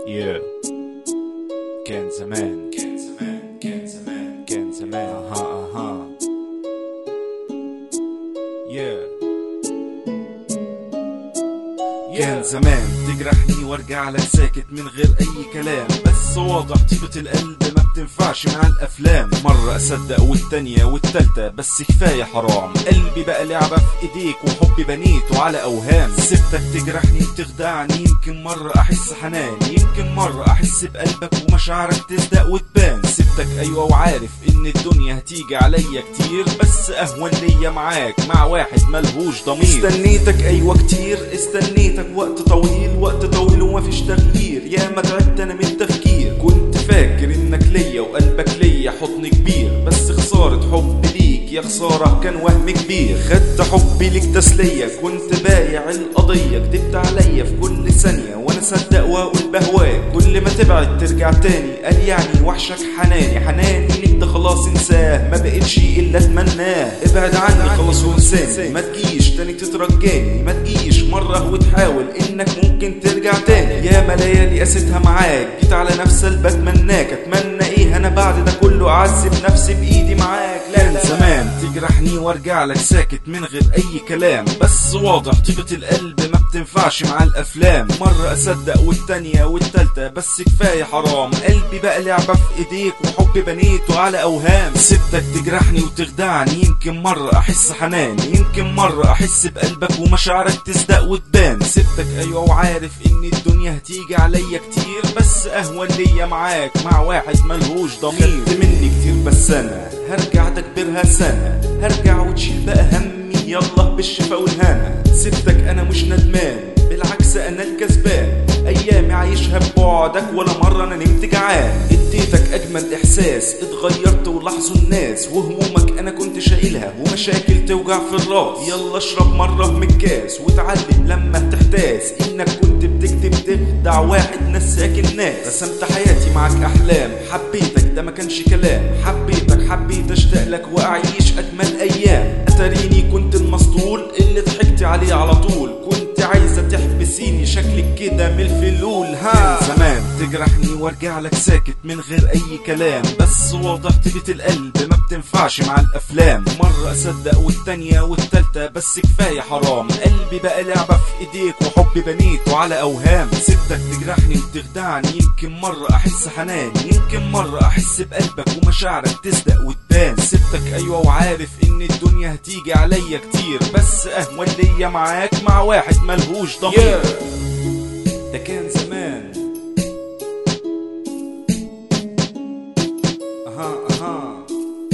Yeah. كان زمان كان زمان كان زمان كان زمان اها اها Yeah. كان زمان تجرحني وارجع لك ساكت من غير اي كلام بس واضح طيبة القلب ما بتنفعش مع الافلام مرة اصدق والتانية والتالتة بس كفاية حرام قلبي بقى لعبة في ايديك وحبي بنيته على اوهام سبتك تجرحني وتخدعني يمكن مرة احس حنان يمكن مرة احس بقلبك ومشاعرك تصدق وتبان سبتك ايوه وعارف ان الدنيا هتيجي عليا كتير بس اهون ليا معاك مع واحد ملهوش ضمير استنيتك ايوه كتير استنيتك وقت طويل وقت طويل ومفيش تغيير يا ما تعبت انا من التفكير كنت فاكر انك ليا وقلبك ليا حضن كبير بس خسارة حب ليك يا خسارة كان وهم كبير خدت حبي ليك تسلية كنت بايع القضية كدبت عليا في كل ثانية وانا صدق واقول بهواك كل ما تبعد ترجع تاني قال يعني وحشك حناني حناني ليك ده خلاص انساه ما بقتش الا اتمناه ابعد عني خلاص وانساني ما تجيش تاني تترجاني ما تجيش مرة وتحاول انك ممكن ترجع تاني يا ما ليالي قاستها معاك جيت على نفس اللي بتمناك اتمنى ايه انا بعد ده كله اعذب نفسي بايدي معاك لا لا زمان تجرحني وارجع لك ساكت من غير اي كلام بس واضح طيبة القلب ما بتنفعش مع الافلام مرة اصدق والتانية والتالتة بس كفاية حرام قلبي بقى لعبة في ايديك وحبي بنيته على اوهام سبتك تجرحني وتخدعني يمكن مرة احس حنان يمكن مرة احس بقلبك ومشاعرك تصدق وتبان سبتك ايوه وعارف ان الدنيا هتيجي عليا كتير بس اهون ليا معاك مع واحد ملهوش ضمير خدت مني كتير بس انا هرجع تكبرها سنة هرجع وتشيل بقى همي يلا بالشفا والهنا سبتك انا مش ندمان بالعكس انا الكسبان ايامي عايشها ببعدك ولا مرة انا نمت جعان اديتك اجمل احساس اتغيرت ولاحظوا الناس وهمومك انا كنت شايلها ومشاكل توجع في الراس يلا اشرب مرة من الكاس واتعلم لما تحتاس انك كنت بتكتب تخدع واحد نساك الناس رسمت حياتي معك احلام حبيتك ده ما كانش كلام حبيتك حبيت اشتاق لك واعيش اجمل ايام اتريني كنت المسطول اللي ضحكت عليه على طول كنت عايزه تحبسيني شكلك كده من الفلول ها كان زمان تجرحني وارجع لك ساكت من غير اي كلام بس واضح طيبة القلب ما بتنفعش مع الافلام مرة اصدق والتانية والتالتة بس كفاية حرام قلبي بقى لعبة في ايديك وحبي بنيته على اوهام سبتك تجرحني وتخدعني يمكن مرة احس حنان يمكن مرة احس بقلبك ومشاعرك تصدق وتبان سبتك ايوه وعارف ان الدنيا هتيجي عليا كتير بس اهون ليا معاك مع واحد ملهوش ضمير ده كان زمان اها اها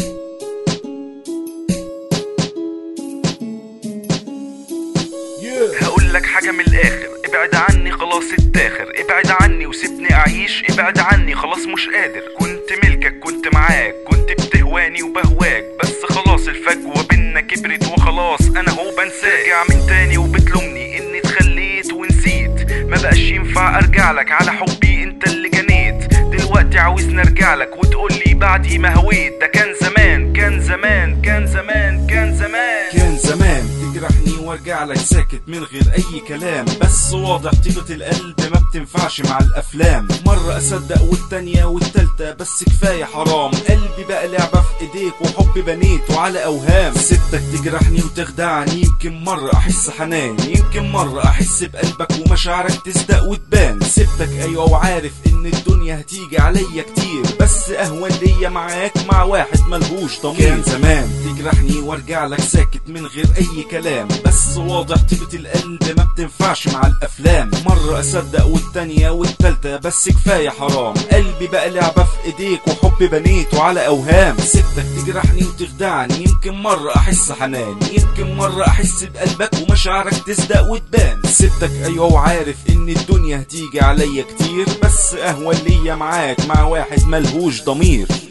هقول لك حاجة من الآخر ابعد عني خلاص اتاخر ابعد عني وسيبني أعيش ابعد عني خلاص مش قادر كنت ملكك كنت معاك كنت بتهواني وبهواك بس خلاص الفجوة بينا كبرت وخلاص أنا هو بنساك ارجع من تاني وبتلومني إني اتخليت ونسيت ما بقاش ينفع أرجع لك على حبي أنت اللي جنيت دلوقتي عاوزني أرجع لك وتقولي بعدي ما هويت ده كان زمان كان زمان كان زمان كان زمان كان زمان تجرحني وارجع لك ساكت من غير اي كلام بس واضح طيبة القلب ما بتنفعش مع الافلام مرة اصدق والتانية والتالتة بس كفاية حرام قلبي بقى لعبة في ايديك وحبي بنيته على اوهام سبتك تجرحني وتخدعني يمكن مرة احس حنان يمكن مرة احس بقلبك ومشاعرك تصدق وتبان سبتك ايوه وعارف ان الدنيا هتيجي عليا كتير بس اهون ليا معاك مع واحد ملهوش ضمير كان زمان تجرحني وارجع لك ساكت من غير اي كلام بس واضح طيبة القلب ما بتنفعش مع الافلام مرة اصدق والتانية والتالتة بس كفاية حرام قلبي بقى لعبة في ايديك وحبي بنيته على اوهام سبتك تجرحني وتخدعني يمكن مرة احس حنان يمكن مرة احس بقلبك ومشاعرك تصدق وتبان سبتك ايوه وعارف ان الدنيا هتيجي عليا كتير بس اهون ليا معاك مع واحد ملهوش ضمير